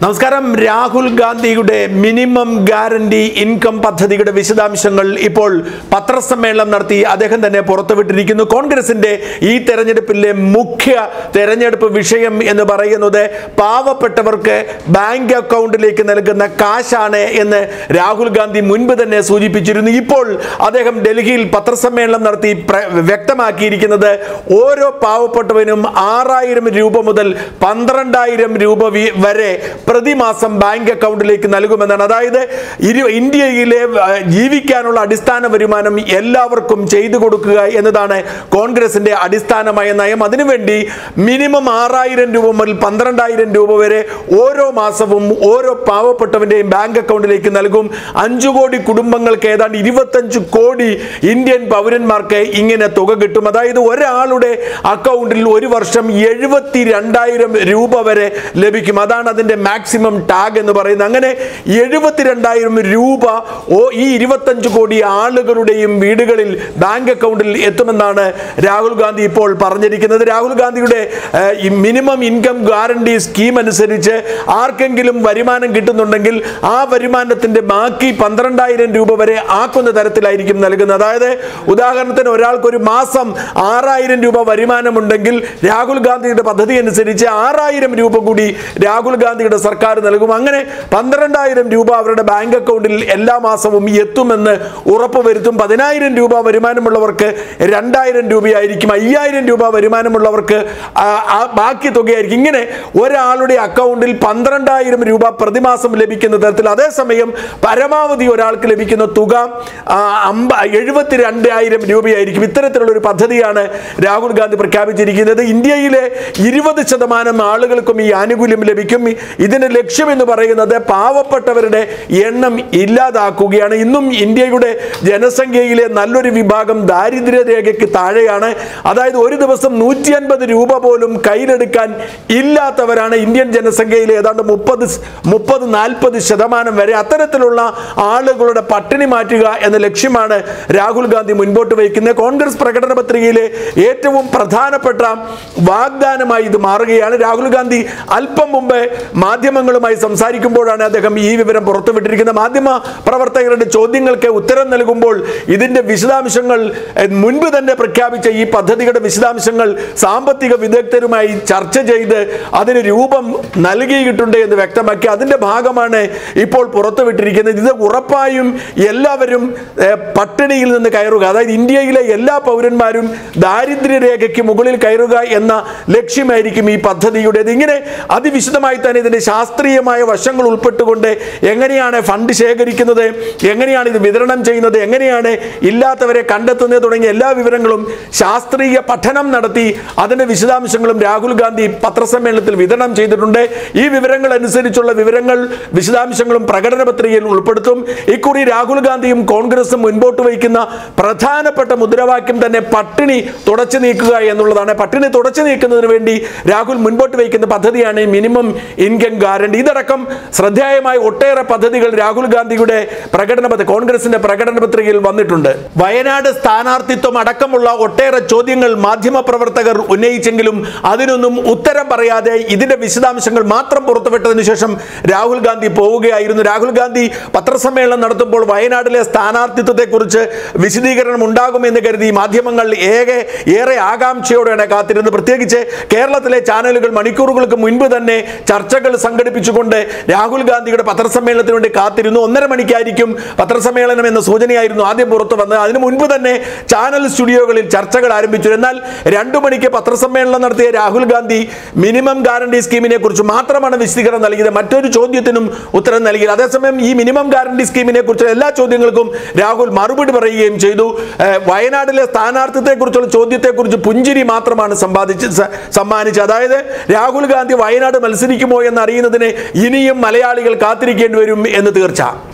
നമസ്കാരം രാഹുൽ ഗാന്ധിയുടെ minimum guarantee income പദ്ധതിയുടെ വിശദാംശങ്ങൾ ഇപ്പോൾ പത്രസമ്മേളനം നടത്തി അദ്ദേഹം തന്നെ പുറത്തുവിട്ടിരിക്കുന്നു കോൺഗ്രസിന്റെ ഈ തെരഞ്ഞെടുപ്പിലെ മുഖ്യ തെരഞ്ഞെടുപ്പ് വിഷയം എന്ന് പറയുന്നത് പാവപ്പെട്ടവർക്ക് ബാങ്ക് അക്കൗണ്ടിലേക്ക് നൽകുന്ന കാശാണ് എന്ന് രാഹുൽ ഗാന്ധി മുൻപ് തന്നെ സൂചിപ്പിച്ചിരുന്നു ഇപ്പോൾ അദ്ദേഹം ഡൽഹിയിൽ പത്രസമ്മേളനം നടത്തി പ്ര- വ്യക്തമാക്കിയിരിക്കുന്നത് ഓരോ പാവപ്പെട്ടവനും ആറായിരം രൂപ മുതൽ പന്ത്രണ്ടായിരം രൂപ വി- വരെ പ്രതിമാസം ബാങ്ക് അക്കൗണ്ടിലേക്ക് നൽകുമെന്നാണ് അതായത് ഇരു ഇന്ത്യയിലെ ആ, ജീവിക്കാനുള്ള അടിസ്ഥാന വരുമാനം എല്ലാവർക്കും ചെയ്തു കൊടുക്കുക എന്നതാണ് കോൺഗ്രസിന്റെ അടിസ്ഥാനമായ നയം അതിനുവേണ്ടി മിനിമം ആറായിരം രൂപ മുതൽ പന്ത്രണ്ടായിരം രൂപ വരെ ഓരോ മാസവും ഓരോ പാവപ്പെട്ടവന്റെയും ബാങ്ക് അക്കൗണ്ടിലേക്ക് നൽകും അഞ്ചു കോടി കുടുംബങ്ങൾക്ക് ഏതാണ്ട് ഇരുപത്തഞ്ച് കോടി ഇന്ത്യൻ പൗരന്മാർക്ക് ഇങ്ങനെ തുക കിട്ടും അതായത് ഒരാളുടെ അക്കൗണ്ടിൽ ഒരു വർഷം എഴുപത്തി രണ്ടായിരം രൂപ വരെ ലഭിക്കും അതാണ് അതിന്റെ മാക്സിമം ടാഗ് എന്ന് പറയുന്നത് അങ്ങനെ എഴുപത്തിരണ്ടായിരം രൂപ ഓ ഈ ഇരുപത്തഞ്ച് കോടി ആളുകളുടെയും വീടുകളിൽ ബാങ്ക് അക്കൗണ്ടിൽ എത്തുമെന്നാണ് രാഹുൽ ഗാന്ധി ഇപ്പോൾ പറഞ്ഞിരിക്കുന്നത് രാഹുൽ ഗാന്ധിയുടെ ഏഹ്, ഈ മിനിമം ഇൻകം ഗ്യാരണ്ടി സ്കീം അനുസരിച്ച് ആർക്കെങ്കിലും വരുമാനം കിട്ടുന്നുണ്ടെങ്കിൽ ആ വരുമാനത്തിന്റെ ബാക്കി പന്ത്രണ്ടായിരം രൂപ വരെ ആക്കുന്ന തരത്തിലായിരിക്കും നൽകുന്നത് അതായത് ഉദാഹരണത്തിന് ഒരാൾക്ക് ഒരു മാസം ആറായിരം രൂപ വരുമാനമുണ്ടെങ്കിൽ രാഹുൽ ഗാന്ധിയുടെ പദ്ധതി അനുസരിച്ച് ആറായിരം രൂപ കൂടി രാഹുൽ ഗാന്ധിയുടെ സർക്കാർ നൽകും അങ്ങനെ പന്ത്രണ്ടായിരം രൂപ അവരുടെ ബാങ്ക് അക്കൗണ്ടിൽ എല്ലാ മാസവും എത്തുമെന്ന് ഉറപ്പുവരുത്തും പതിനായിരം രൂപ വരുമാനമുള്ളവർക്ക് രണ്ടായിരം രൂപയായിരിക്കും അയ്യായിരം രൂപ വരുമാനമുള്ളവർക്ക് ആ, ആ ബാക്കി തുകയായിരിക്കും ഇങ്ങനെ ഒരാളുടെ അക്കൗണ്ടിൽ പന്ത്രണ്ടായിരം രൂപ പ്രതിമാസം ലഭിക്കുന്ന തരത്തിൽ അതേസമയം പരമാവധി ഒരാൾക്ക് ലഭിക്കുന്ന തുക ആ, അമ്പ എഴുപത്തി രണ്ടായിരം രൂപയായിരിക്കും ഇത്തരത്തിലുള്ള ഒരു പദ്ധതിയാണ് രാഹുൽ ഗാന്ധി പ്രഖ്യാപിച്ചിരിക്കുന്നത് ഇന്ത്യയിലെ ഇരുപത് ശതമാനം ആളുകൾക്കും ഈ ആനുകൂല്യം ലഭിക്കും ഇതിന്റെ ലക്ഷ്യം എന്ന് പറയുന്നത് പാവപ്പെട്ടവരുടെ എണ്ണം ഇല്ലാതാക്കുകയാണ് ഇന്നും ഇന്ത്യയുടെ ജനസംഖ്യയിലെ നല്ലൊരു വിഭാഗം ദാരിദ്ര്യരേഖയ്ക്ക് താഴെയാണ് അതായത് ഒരു ദിവസം നൂറ്റി അൻപത് രൂപ പോലും കയ്യിലെടുക്കാൻ ഇല്ലാത്തവരാണ് ഇന്ത്യൻ ജനസംഖ്യയിലെ ഏതാണ്ട് മുപ്പത് മുപ്പത് നാൽപ്പത് ശതമാനം വരെ അത്തരത്തിലുള്ള ആളുകളുടെ പട്ടിണി മാറ്റുക എന്ന ലക്ഷ്യമാണ് രാഹുൽ ഗാന്ധി മുൻപോട്ട് വയ്ക്കുന്നത് കോൺഗ്രസ് പ്രകടന പത്രികയിലെ ഏറ്റവും പ്രധാനപ്പെട്ട വാഗ്ദാനമായി ഇത് മാറുകയാണ് രാഹുൽ ഗാന്ധി അല്പം മുമ്പ് മാധ്യമങ്ങളുമായി സംസാരിക്കുമ്പോഴാണ് അദ്ദേഹം ഈ വിവരം പുറത്തുവിട്ടിരിക്കുന്നത് മാധ്യമ പ്രവർത്തകരുടെ ചോദ്യങ്ങൾക്ക് ഉത്തരം നൽകുമ്പോൾ ഇതിന്റെ വിശദാംശങ്ങൾ എഹ്, മുൻപ് തന്നെ പ്രഖ്യാപിച്ച ഈ പദ്ധതിയുടെ വിശദാംശങ്ങൾ സാമ്പത്തിക വിദഗ്ധരുമായി ചർച്ച ചെയ്ത് അതിന് രൂപം നൽകിയിട്ടുണ്ട് എന്ന് വ്യക്തമാക്കി അതിന്റെ ഭാഗമാണ് ഇപ്പോൾ പുറത്തുവിട്ടിരിക്കുന്നത് ഇത് ഉറപ്പായും എല്ലാവരും ഏഹ്, പട്ടിണിയിൽ നിന്ന് കയറുക അതായത് ഇന്ത്യയിലെ എല്ലാ പൗരന്മാരും ദാരിദ്ര്യരേഖയ്ക്ക് മുകളിൽ കയറുക എന്ന ലക്ഷ്യമായിരിക്കും ഈ പദ്ധതിയുടേത് ഇങ്ങനെ അതിവിശദമായി തന്നെ ഇതിന്റെ ശാസ്ത്രീയമായ വശങ്ങൾ ഉൾപ്പെട്ടുകൊണ്ട് എങ്ങനെയാണ് ഫണ്ട് ശേഖരിക്കുന്നത് എങ്ങനെയാണ് ഇത് വിതരണം ചെയ്യുന്നത് എങ്ങനെയാണ് ഇല്ലാത്തവരെ കണ്ടെത്തുന്നത് തുടങ്ങിയ എല്ലാ വിവരങ്ങളും ശാസ്ത്രീയ പഠനം നടത്തി അതിന്റെ വിശദാംശങ്ങളും രാഹുൽ ഗാന്ധി പത്രസമ്മേളനത്തിൽ വിതരണം ചെയ്തിട്ടുണ്ട് ഈ വിവരങ്ങൾ അനുസരിച്ചുള്ള വിവരങ്ങൾ വിശദാംശങ്ങളും പ്രകടന പത്രികയിൽ ഉൾപ്പെടുത്തും ഇക്കുറി രാഹുൽ ഗാന്ധിയും കോൺഗ്രസും മുൻപോട്ട് വയ്ക്കുന്ന പ്രധാനപ്പെട്ട മുദ്രാവാക്യം തന്നെ പട്ടിണി തുടച്ചു നീക്കുക എന്നുള്ളതാണ് പട്ടിണി തുടച്ചു നീക്കുന്നതിന് വേണ്ടി രാഹുൽ മുൻപോട്ട് വയ്ക്കുന്ന പദ്ധതിയാണ് ഈ മിനിമം ഇൻകം ഗ്യാരണ്ടി ഇതടക്കം ശ്രദ്ധേയമായ ഒട്ടേറെ പദ്ധതികൾ രാഹുൽ ഗാന്ധിയുടെ പ്രകടന പത്രിക കോൺഗ്രസിന്റെ പ്രകടന പത്രികയിൽ വന്നിട്ടുണ്ട് വയനാട് സ്ഥാനാർത്ഥിത്വം അടക്കമുള്ള ഒട്ടേറെ ചോദ്യങ്ങൾ മാധ്യമപ്രവർത്തകർ ഉന്നയിച്ചെങ്കിലും അതിനൊന്നും ഉത്തരം പറയാതെ ഇതിന്റെ വിശദാംശങ്ങൾ മാത്രം പുറത്തുവിട്ടതിനു ശേഷം രാഹുൽ ഗാന്ധി പോവുകയായിരുന്നു രാഹുൽ ഗാന്ധി പത്രസമ്മേളനം നടത്തുമ്പോൾ വയനാട്ടിലെ സ്ഥാനാർത്ഥിത്വത്തെക്കുറിച്ച് വിശദീകരണം ഉണ്ടാകുമെന്ന് കരുതി മാധ്യമങ്ങൾ ഏറെ ഏറെ ആകാംക്ഷയോടെയാണ് കാത്തിരുന്നത് പ്രത്യേകിച്ച് കേരളത്തിലെ ചാനലുകൾ മണിക്കൂറുകൾക്ക് മുൻപ് തന്നെ ചർച്ചകൾ സംഘടിപ്പിച്ചുകൊണ്ട് രാഹുൽ ഗാന്ധിയുടെ പത്രസമ്മേളനത്തിന് വേണ്ടി കാത്തിരുന്നു ഒന്നര മണിക്കായിരിക്കും പത്രസമ്മേളനം എന്ന സൂചനയായിരുന്നു ആദ്യം പുറത്തു വന്നത് അതിനു മുൻപ് തന്നെ ചാനൽ സ്റ്റുഡിയോകളിൽ ചർച്ചകൾ ആരംഭിച്ചു എന്നാൽ രണ്ടു മണിക്ക് പത്രസമ്മേളനം നടത്തിയ രാഹുൽ ഗാന്ധി മിനിമം ഗ്യാരണ്ടി സ്കീമിനെ കുറിച്ച് മാത്രമാണ് വിശദീകരണം നൽകിയത് മറ്റൊരു ചോദ്യത്തിനും ഉത്തരം നൽകിയത് അതേസമയം ഈ മിനിമം ഗ്യാരണ്ടി സ്കീമിനെ കുറിച്ച് എല്ലാ ചോദ്യങ്ങൾക്കും രാഹുൽ മറുപടി പറയുകയും ചെയ്തു ഏഹ് വയനാട്ടിലെ സ്ഥാനാർത്ഥിത്വത്തെ കുറിച്ചുള്ള ചോദ്യത്തെക്കുറിച്ച് പുഞ്ചിരി മാത്രമാണ് സമ്പാദിച്ച് സ- സമ്മാനിച്ചത് അതായത് രാഹുൽ ഗാന്ധി വയനാട് മത്സരിക്കുമോ എന്ന് അറിയുന്നതിന് ഇനിയും മലയാളികൾ കാത്തിരിക്കേണ്ടി വരും എന്ന് തീർച്ച